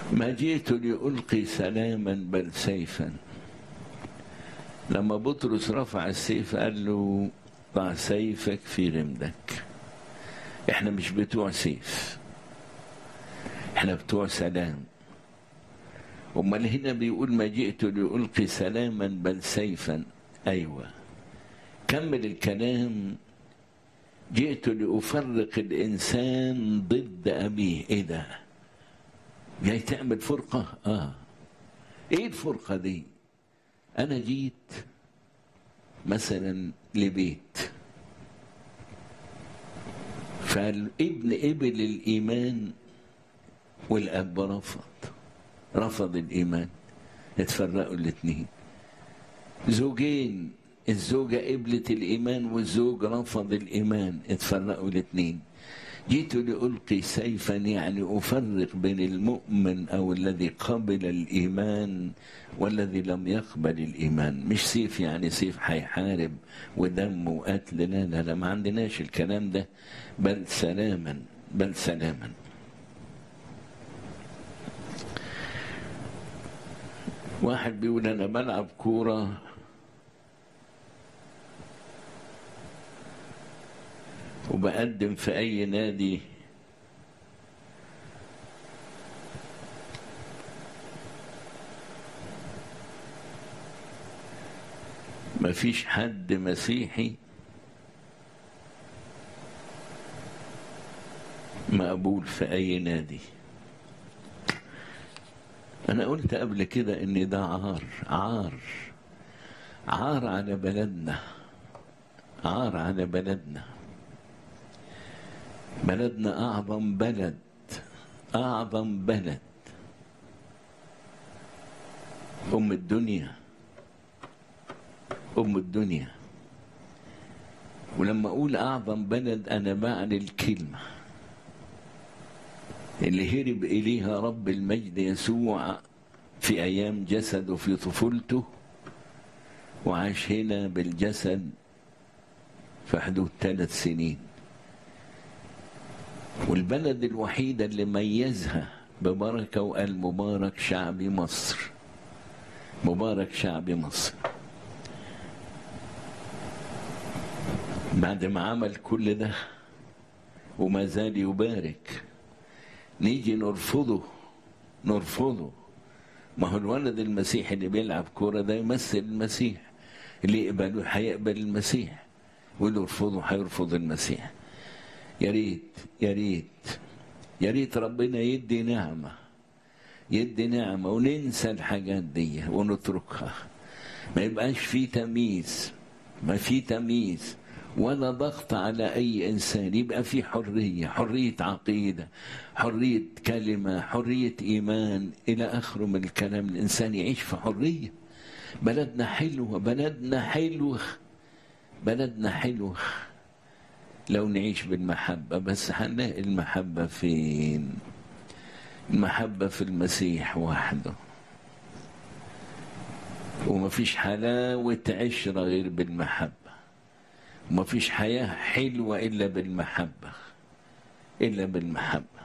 ما جئت لألقي سلاما بل سيفا لما بطرس رفع السيف قال له ضع سيفك في رمدك احنا مش بتوع سيف احنا بتوع سلام امال هنا بيقول ما جئت لألقي سلاما بل سيفا ايوه كمل الكلام جئت لأفرق الإنسان ضد أبيه إيه ده؟ جاي تعمل فرقة؟ آه إيه الفرقة دي؟ أنا جيت مثلا لبيت فالابن قبل الإيمان والأب رفض رفض الإيمان اتفرقوا الاتنين زوجين الزوجة قبلت الإيمان والزوج رفض الإيمان اتفرقوا الاتنين جيت لألقي سيفا يعني أفرق بين المؤمن أو الذي قبل الإيمان والذي لم يقبل الإيمان مش سيف يعني سيف هيحارب ودم وقتل لا لا لا ما عندناش الكلام ده بل سلاما بل سلاما واحد بيقول أنا بلعب كورة وبقدم في أي نادي مفيش حد مسيحي مقبول في أي نادي أنا قلت قبل كده إن ده عار عار عار على بلدنا عار على بلدنا بلدنا أعظم بلد أعظم بلد أم الدنيا أم الدنيا ولما أقول أعظم بلد أنا بعني الكلمة اللي هرب إليها رب المجد يسوع في أيام جسده في طفولته وعاش هنا بالجسد في حدود ثلاث سنين والبلد الوحيدة اللي ميزها ببركة وقال مبارك شعب مصر مبارك شعب مصر بعد ما عمل كل ده وما زال يبارك نيجي نرفضه نرفضه ما هو الولد المسيحي اللي بيلعب كورة ده يمثل المسيح اللي يقبله هيقبل المسيح واللي يرفضه هيرفض المسيح يا ريت يا ريت يا ريت ربنا يدي نعمة يدي نعمة وننسى الحاجات دي ونتركها ما يبقاش في تمييز ما في تمييز ولا ضغط على أي إنسان يبقى في حرية حرية عقيدة حرية كلمة حرية إيمان إلى آخره من الكلام الإنسان يعيش في حرية بلدنا حلوة بلدنا حلوة بلدنا حلوة لو نعيش بالمحبة بس هنلاقي المحبة فين المحبة في المسيح وحده ومفيش حلاوة عشرة غير بالمحبة ومفيش حياة حلوة إلا بالمحبة إلا بالمحبة